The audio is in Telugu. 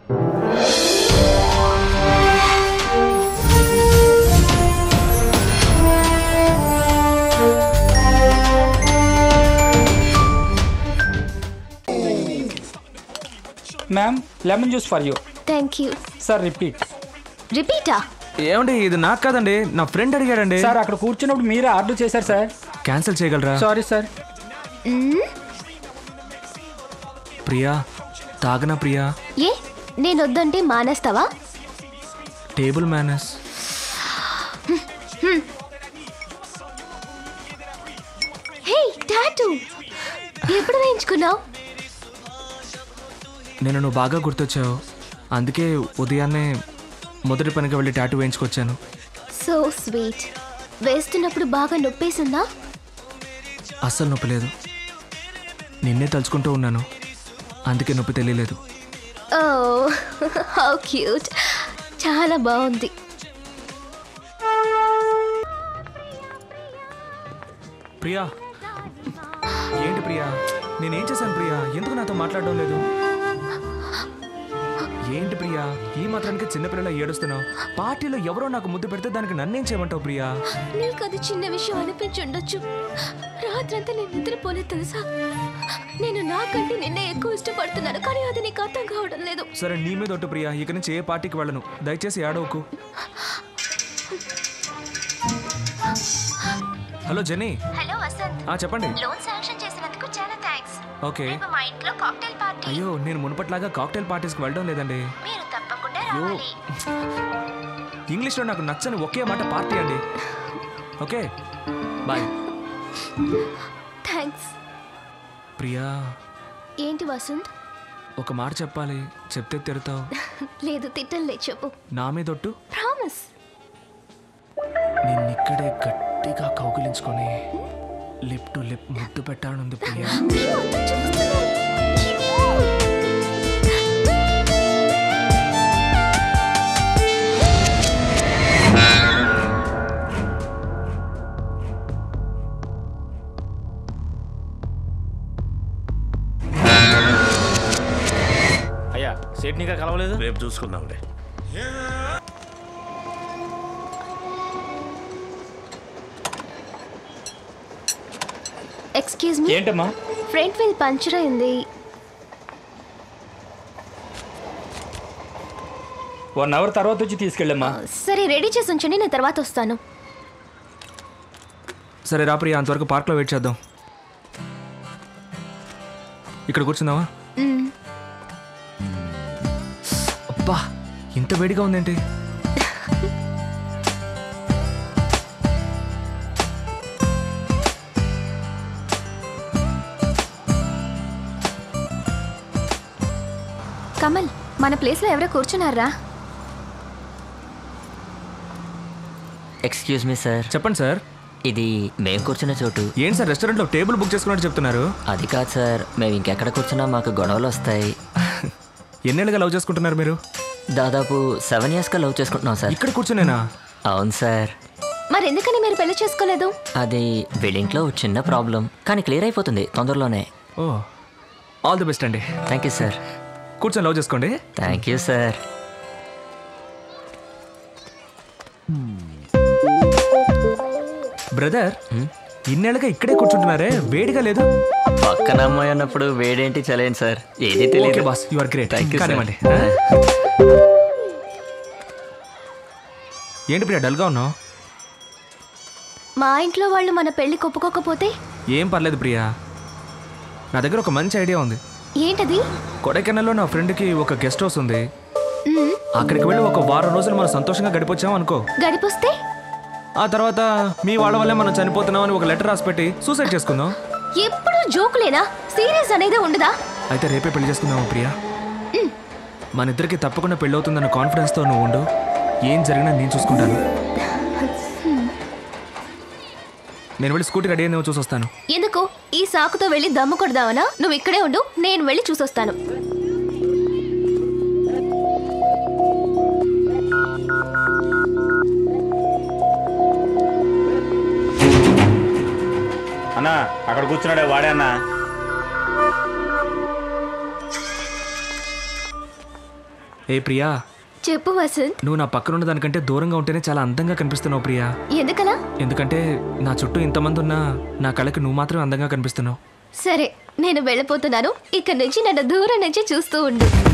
Ma'am lemon juice for you thank you sir repeat రిపీటా ఏమండి ఇది నాకు కాదండి నా ఫ్రెండ్ అడిగాడండి సార్ అక్కడ కూర్చున్నప్పుడు మీరే ఆర్డర్ చేశారు సార్ క్యాన్సిల్ చేయగలరా సారీ సార్ ప్రియా తాగనా ప్రియా ఏ నేను వద్దంటే మానేస్తావా టేబుల్ మేనస్ హే టాటూ ఎప్పుడు వేయించుకున్నావు నేను నువ్వు బాగా గుర్తొచ్చావు అందుకే ఉదయాన్నే మొదటి పనికి వెళ్ళి టాటూ వేయించుకొచ్చాను సో స్వీట్ వేస్తున్నప్పుడు బాగా నొప్పేసిందా అస్సలు నొప్పి లేదు నిన్నే తలుచుకుంటూ ఉన్నాను అందుకే నొప్పి తెలియలేదు ఓ హౌ క్యూట్ చాలా బాగుంది ప్రియా ఏంటి ప్రియా నేనేం చేశాను ప్రియా ఎందుకు నాతో మాట్లాడడం లేదు ఏంటి ప్రియా ఈ మాత్రానికి చిన్నపిల్లల ఏడుస్తున్నావు పార్టీలో ఎవరో నాకు ముద్దు పెడితే దానికి నన్నేం చేయమంటావు ప్రియా నీకు అది చిన్న విషయం అనిపించి ఉండొచ్చు రాత్రంతా నేను నిద్రపోలేదు తెలుసా నేను నాకంటే నిన్నే ఎక్కువ ఇష్టపడుతున్నాను కానీ అది నీకు అర్థం కావడం లేదు సరే నీ మీద ఒట్టు ప్రియా ఇక నుంచి ఏ పార్టీకి వెళ్ళను దయచేసి ఏడవకు హలో జెనీ హలో వసంత్ ఆ చెప్పండి లోన్ శాంక్షన్ చేసినందుకు చాలా థ్యాంక్స్ ఓకే మా ఇంట్లో కాక్టైల్ పార్టీ అయ్యో నేను మునుపట్లాగా కాక్టైల్ పార్టీస్కి వెళ్ళడం లేదండి మీరు తప్పకుండా అయ్యో ఇంగ్లీష్లో నాకు నచ్చని ఒకే మాట పార్టీ అండి ఓకే బాయ్ థ్యాంక్స్ ప్రియా ఏంటి వసంత్ ఒక మాట చెప్పాలి చెప్తే తిడతావు లేదు తిట్టలే చెప్పు నా మీదొట్టు ప్రామిస్ నిన్నిక్కడే గట్టిగా కౌగిలించుకొని లిప్ టు లిప్ ముద్దు పెట్టానుంది ప్రియా అయ్యా సేట్నిగా కలవలేదు రేపు చూసుకుందాంలే ఎక్స్క్యూజ్ మీ ఏంటమ్మా ఫ్రంట్ వీల్ పంచర్ అయింది వన్ అవర్ తర్వాత వచ్చి తీసుకెళ్ళమ్మా సరే రెడీ చేసి ఉంచండి నేను తర్వాత వస్తాను సరే రా ప్రియా అంతవరకు పార్క్లో వెయిట్ చేద్దాం ఇక్కడ కూర్చుందామా మ్మ్. అబ్బా ఇంత వేడిగా ఉందేంటి కమల్ మన ప్లేస్లో ఎవరో కూర్చున్నారా ఎక్స్క్యూజ్ మీ సార్ చెప్పండి సార్ ఇది మేము కూర్చున్న చోటు ఏంటి సార్ రెస్టారెంట్లో టేబుల్ బుక్ చేసుకున్నట్టు చెప్తున్నారు అది కాదు సార్ మేము ఇంకెక్కడ కూర్చున్నా మాకు గొడవలు వస్తాయి ఎన్నేళ్ళుగా లవ్ చేసుకుంటున్నారు మీరు దాదాపు సెవెన్ ఇయర్స్గా లవ్ చేసుకుంటున్నాం సార్ ఇక్కడ కూర్చునేనా అవును సార్ మరి ఎందుకని మీరు పెళ్లి చేసుకోలేదు అది బిల్డింగ్లో ఒక చిన్న ప్రాబ్లం కానీ క్లియర్ అయిపోతుంది తొందరలోనే ఓ ఆల్ ది బెస్ట్ అండి థ్యాంక్ యూ సార్ కూర్చొని లవ్ చేసుకోండి థ్యాంక్ యూ సార్ బ్రదర్ ఇన్నేళ్ళుగా ఇక్కడే కూర్చుంటున్నారే వేడిగా లేదు పక్కన అమ్మాయి అన్నప్పుడు వేడేంటి చలేండి సార్ ఏది ఓకే తెలియదు boss you are great thank you sir కానివ్వండి ఆ? ఏంటి ప్రియా డల్గా ఉన్నావు మా ఇంట్లో వాళ్ళు మన పెళ్లి ఒప్పుకోకపోతే ఏం పర్లేదు ప్రియా నా దగ్గర ఒక మంచి ఐడియా ఉంది ఏంటది కొడైకెనాల్లో నా ఫ్రెండ్కి ఒక గెస్ట్ హౌస్ ఉంది మ్మ్. అక్కడికి వెళ్ళి ఒక వారం రోజులు మనం సంతోషంగా గడిపొచ్చాం అనుకో గడిపొస్తే ఆ తర్వాత మీ వాళ్ళ వల్లే మనం చనిపోతున్నాం అని ఒక లెటర్ రాసి పెట్టి సూసైడ్ చేసుకుందాం ఎప్పుడు జోకులేనా సీరియస్ అనేది ఉండదా అయితే రేపే పెళ్లి చేసుకుందామా ప్రియా మన ఇద్దరికి తప్పకుండా పెళ్ళి అవుతుందన్న కాన్ఫిడెన్స్తో నువ్వు ఉండు ఏం జరిగినా నేను చూసుకుంటాను నేను వెళ్ళి స్కూటీ రెడీ అయ్యి చూసి వస్తాను ఎందుకు ఈ సాకుతో వెళ్ళి దమ్ము కొడదావనా నువ్వు ఇక్కడే ఉండు నేను వెళ్ళి చూసొస్తాను అన్నా అక్కడ కూర్చున్నాడే వాడే అన్నా ఏ ప్రియా చెప్పు వసంత్ నువ్వు నా పక్కన ఉన్న దానికంటే దూరంగా ఉంటేనే చాలా అందంగా కనిపిస్తున్నావు ప్రియా ఎందుకలా ఎందుకంటే నా చుట్టూ ఇంతమంది ఉన్నా నా కళకి నువ్వు మాత్రమే అందంగా కనిపిస్తున్నావు సరే నేను వెళ్ళిపోతున్నాను ఇక్కడి నుంచి నన్ను దూరం నుంచి చూస్తూ ఉండు